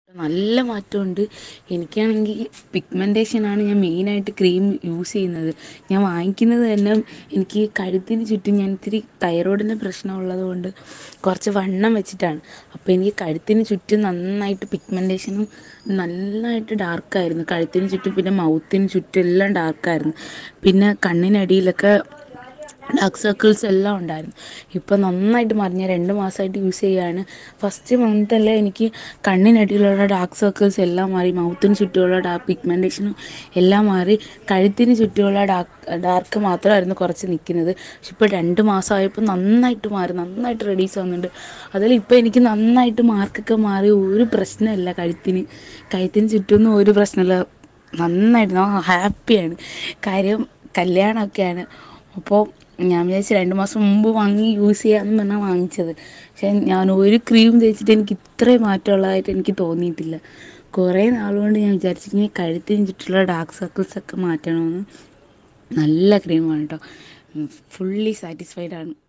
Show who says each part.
Speaker 1: നല്ല മാറ്റമുണ്ട് എനിക്കാണെങ്കിൽ പിഗ്മെൻറ്റേഷനാണ് ഞാൻ മെയിനായിട്ട് ക്രീം യൂസ് ചെയ്യുന്നത് ഞാൻ വാങ്ങിക്കുന്നത് തന്നെ എനിക്ക് കഴുത്തിന് ചുറ്റും ഞാൻ ഇത്തിരി തൈറോയിഡിൻ്റെ പ്രശ്നം ഉള്ളത് കൊണ്ട് കുറച്ച് വണ്ണം വെച്ചിട്ടാണ് അപ്പോൾ എനിക്ക് കഴുത്തിന് ചുറ്റും നന്നായിട്ട് പിഗ്മെൻറ്റേഷനും നന്നായിട്ട് ഡാർക്കായിരുന്നു കഴുത്തിന് ചുറ്റും പിന്നെ മൗത്തിന് ചുറ്റും എല്ലാം ഡാർക്കായിരുന്നു പിന്നെ കണ്ണിനടിയിലൊക്കെ ഡാർക്ക് സർക്കിൾസ് എല്ലാം ഉണ്ടായിരുന്നു ഇപ്പം നന്നായിട്ട് മാറി ഞാൻ രണ്ട് മാസമായിട്ട് യൂസ് ചെയ്യുകയാണ് ഫസ്റ്റ് മന്തല്ലേ എനിക്ക് കണ്ണിനടിയിലുള്ള ഡാർക്ക് സർക്കിൾസ് എല്ലാം മാറി മൗത്തിന് ചുറ്റുമുള്ള ഡാർക്ക് പിഗ്മെൻറ്റേഷനും എല്ലാം മാറി കഴുത്തിന് ചുറ്റുമുള്ള ഡാർക്ക് ഡാർക്ക് മാത്രമായിരുന്നു കുറച്ച് നിൽക്കുന്നത് പക്ഷെ ഇപ്പോൾ രണ്ട് മാസമായപ്പോൾ നന്നായിട്ട് മാറി നന്നായിട്ട് റെഡ്യൂസ് ആവുന്നുണ്ട് അതിൽ ഇപ്പോൾ എനിക്ക് നന്നായിട്ട് മാർക്കൊക്കെ മാറി ഒരു പ്രശ്നമില്ല കഴുത്തിന് കഴുത്തിന് ചുറ്റൊന്നും ഒരു പ്രശ്നമില്ല നന്നായിട്ട് ഞാൻ ഹാപ്പിയാണ് കാര്യം കല്യാണമൊക്കെയാണ് അപ്പോൾ ഞാൻ വിചാരിച്ചു രണ്ട് മാസം മുമ്പ് വാങ്ങി യൂസ് ചെയ്യാമെന്ന് പറഞ്ഞാൽ വാങ്ങിച്ചത് പക്ഷേ ഞാൻ ഒരു ക്രീം തേച്ചിട്ട് എനിക്ക് ഇത്രയും മാറ്റമുള്ളതായിട്ട് എനിക്ക് തോന്നിയിട്ടില്ല കുറേ നാളുകൊണ്ട് ഞാൻ വിചാരിച്ചു ഇനി കഴുത്തിന് ചുറ്റുള്ള ഡാർക്ക് സർക്കിൾസൊക്കെ മാറ്റണമെന്ന് നല്ല ക്രീമാണ് കേട്ടോ ഫുള്ളി സാറ്റിസ്ഫൈഡ് ആണ്